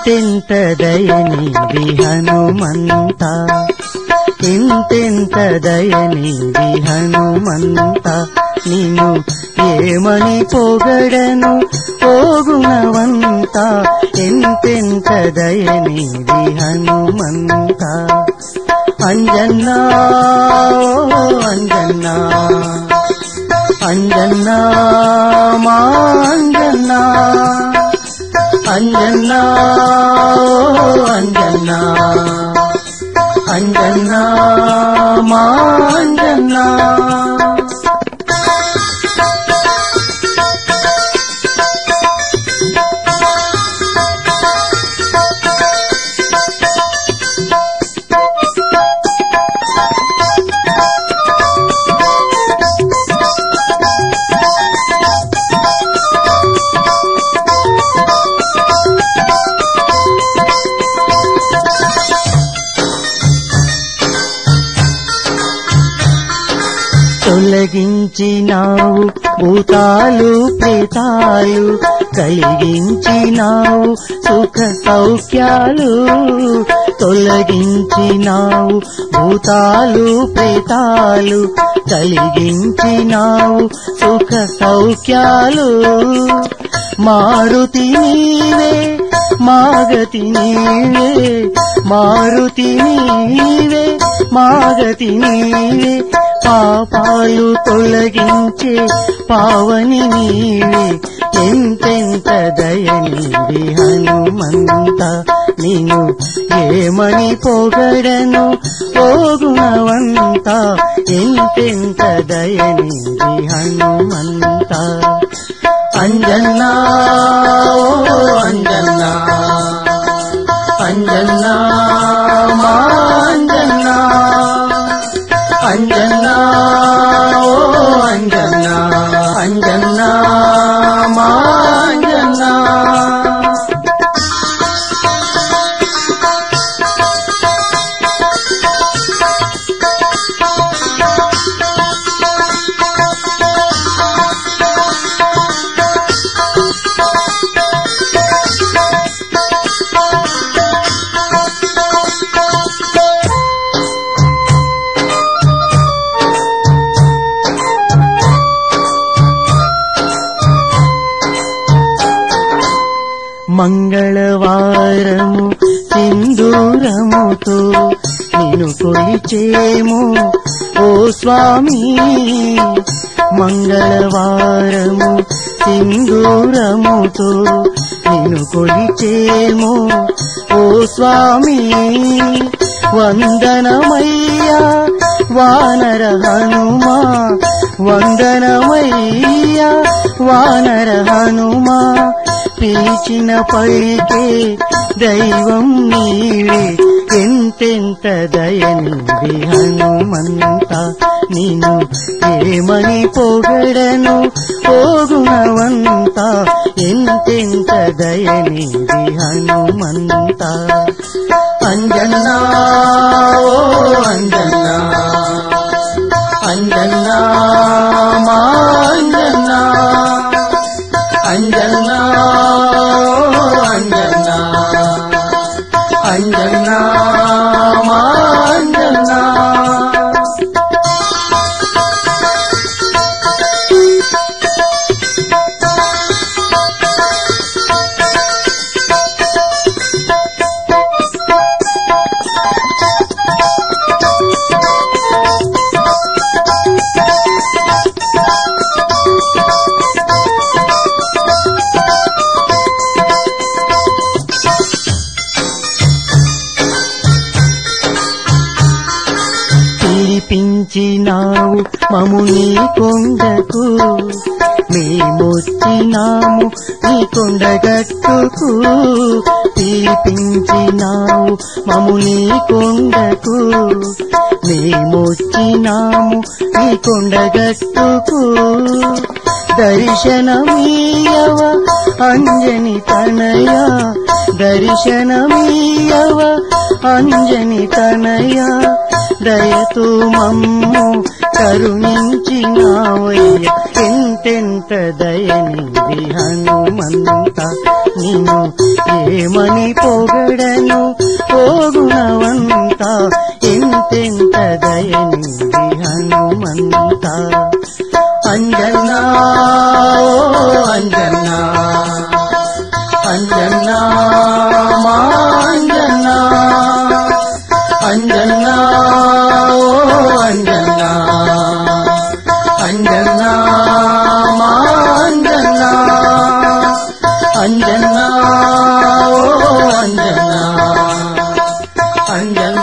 ఎంతెంత దయనిది హనుమంత ఎంతెంత దయనిది హనుమంత నిన్ను ఏమని పొగడను పోగుణవంత ఎంతెంత దయనిది హనుమంత అంజన్నా ఓ అంజన్నా అంజన్నా మా అంజన్నా అంజన్నా ఓ అంజన్నా అంజన్నా మా అంజన్నా తొలగించినావు భూతాలు ప్రేతాలు కలిగించినావు సుఖ సౌఖ్యాలు తొలగించినావు భూతాలు ప్రేతాలు కలిగించినావు సుఖ సౌఖ్యాలు మారుతి నీవే మాగతి నీవే మారుతి నీవే మాగతి నీవే పాపాలు తొలగించే పావని నీవే ఎంతెంత దయనిది హనుమంత నేను ఏమని పొగడను పోగుణవంత ఎంతెంత దయనిది హనుమంత అంజన్నా ఓ అంజన్నా అంజన్నా మా అంజన్నా అంజన్నా ఓ అంజన్నా అంజన్నా మా అంజన్నా మంగళవారము సింధూరముతో నిన్ను కొలిచేము ఓ స్వామి మంగళవారము సింధూరముతో నిన్ను కొలిచేము ఓ స్వామి వందనమయ్యా వానర హనుమా వందనమయ్యా వానర హనుమా పిలిచిన పలికే దైవం నీవే ఎంతెంత దయనిది హనుమంత నేను ఏమని పొగడను పోగుణవంత ఎంతెంత దయనిది హనుమంత అంజన్నా ఓ అంజన్నా అంజన్నా మా అంజన్నా అంజన్నా ఓ అంజన్నా అంజన్నా మా అంజన్నా పిలిపించినావు మము నీ కొండకు మేమొచ్చినాము నీ కొండగట్టుకు పిలిపించినావు మము నీ కొండకు మేమొచ్చినాము నీ కొండగట్టుకు దర్శనమీయవ అంజని తనయ దర్శనమీయవ అంజని తనయ దయతో మమ్ము కరుణించినావయ్య ఎంతెంత దయనిది హనుమంత నిన్ను ఏమని పొగడను పోగుణవంత ఎంతెంత దయనిది హనుమంత అంజనా ఓ అంజనా అంజనా మా అంజనా అంజనా ఓ అంజనా అంజనా మా అంజనా అంజనా ఓ అంజనా అంజనా